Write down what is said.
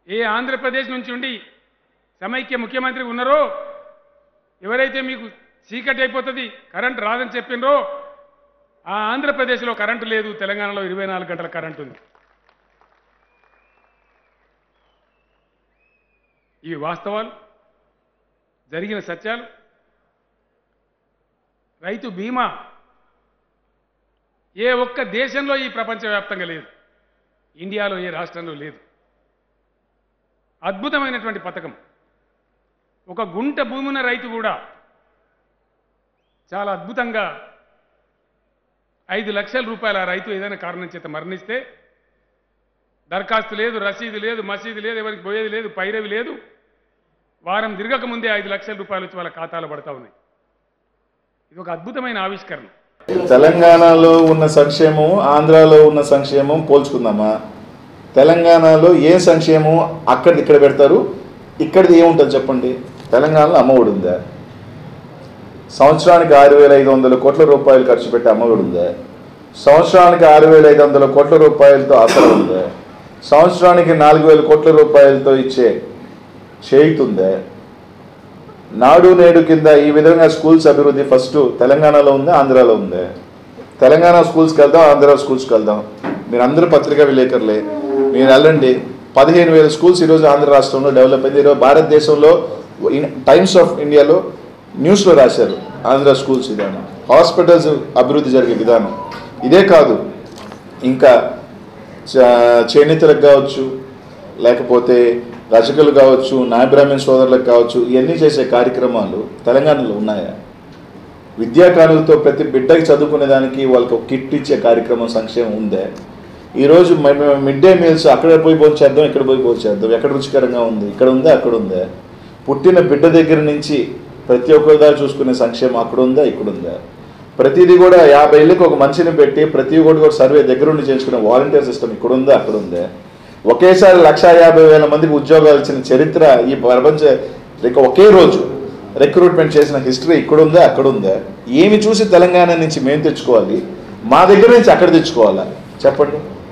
ఏ ఆంధ్రప్రదేశ్ నుంచి ఉండి సమైక్య ముఖ్యమంత్రి ఉన్నారో ఎవరైతే మీకు చీకటి అయిపోతుంది కరెంట్ రాదని చెప్పినరో ఆ ఆంధ్రప్రదేశ్లో కరెంటు లేదు తెలంగాణలో ఇరవై నాలుగు గంటల కరెంటు ఉంది ఇవి వాస్తవాలు జరిగిన సత్యాలు రైతు బీమా ఏ ఒక్క దేశంలో ఈ ప్రపంచవ్యాప్తంగా లేదు ఇండియాలో ఏ రాష్ట్రంలో లేదు అద్భుతమైనటువంటి పథకం ఒక గుంట భూమున రైతు కూడా చాలా అద్భుతంగా ఐదు లక్షల రూపాయల ఆ రైతు ఏదైనా కారణం చేత మరణిస్తే దరఖాస్తు లేదు రసీదు లేదు మసీదు లేదు ఎవరికి పోయేది లేదు పైరవి లేదు వారం తిరగక ముందే ఐదు లక్షల రూపాయలు వచ్చి వాళ్ళ ఖాతాలో పడతా ఉన్నాయి ఇది ఒక అద్భుతమైన ఆవిష్కరణ తెలంగాణలో ఉన్న సంక్షేమం ఆంధ్రాలో ఉన్న సంక్షేమం పోల్చుకుందామా తెలంగాణలో ఏ సంక్షేమం అక్కడిది ఇక్కడ పెడతారు ఇక్కడిది ఏముంటుంది చెప్పండి తెలంగాణలో అమ్మఒడి ఉందా సంవత్సరానికి ఆరు వేల ఐదు వందల కోట్ల రూపాయలు ఖర్చు పెట్టి అమ్మఒడి ఉందా సంవత్సరానికి ఆరు వేల ఐదు వందల కోట్ల రూపాయలతో అసలు ఉందా సంవత్సరానికి నాలుగు వేల కోట్ల రూపాయలతో ఇచ్చే చేయుతుందా నాడు నేడు కింద ఈ విధంగా స్కూల్స్ అభివృద్ధి ఫస్ట్ తెలంగాణలో ఉందా ఆంధ్రాలో ఉందా తెలంగాణ స్కూల్స్కి వెళ్దాం ఆంధ్ర స్కూల్స్కి వెళ్దాం మీరు అందరూ పత్రికా విలేకరులే మీరు వెళ్ళండి పదిహేను వేల స్కూల్స్ ఈరోజు ఆంధ్ర రాష్ట్రంలో డెవలప్ అయింది ఈరోజు భారతదేశంలో టైమ్స్ ఆఫ్ ఇండియాలో న్యూస్లో రాశారు ఆంధ్ర స్కూల్స్ విధానం హాస్పిటల్స్ అభివృద్ధి జరిగే విధానం ఇదే కాదు ఇంకా చ- చేనేతలకు కావచ్చు లేకపోతే రచకులు కావచ్చు నాయ బ్రాహ్మణ్ సోదరులకు కావచ్చు ఇవన్నీ చేసే కార్యక్రమాలు తెలంగాణలో ఉన్నాయా విద్యాకారులతో ప్రతి బిడ్డకి చదువుకునే దానికి వాళ్ళకి ఒక కిట్ ఇచ్చే కార్యక్రమం సంక్షేమం ఉందే ఈరోజు మిడ్ డే మీల్స్ అక్కడ పోయి భోంచేద్దాం ఇక్కడ పోయి భోంచేద్దాం ఎక్కడ రుచికరంగా ఉంది ఇక్కడ ఉందా అక్కడ ఉందా పుట్టిన బిడ్డ దగ్గర నుంచి ప్రతి ఒక్కరి దాకా చూసుకునే సంక్షేమం అక్కడ ఉందా ఇక్కడ ఉందా ప్రతిదీ కూడా యాభై ఏళ్ళకి ఒక మనిషిని పెట్టి ప్రతి ఒక్కటి కూడా సర్వే దగ్గరుండి చేసుకునే వాలంటీర్ సిస్టమ్ ఇక్కడ ఉందా అక్కడ ఉందా ఒకేసారి లక్ష యాభై వేల మందికి ఉద్యోగాలు ఇచ్చిన చరిత్ర ఈ ప్రపంచ ఇక ఒకే రోజు రిక్రూట్మెంట్ చేసిన హిస్టరీ ఇక్కడ ఉందా అక్కడ ఉందా ఏమి చూసి తెలంగాణ నుంచి మేము తెచ్చుకోవాలి మా దగ్గర నుంచి అక్కడ తెచ్చుకోవాలా చెప్పండి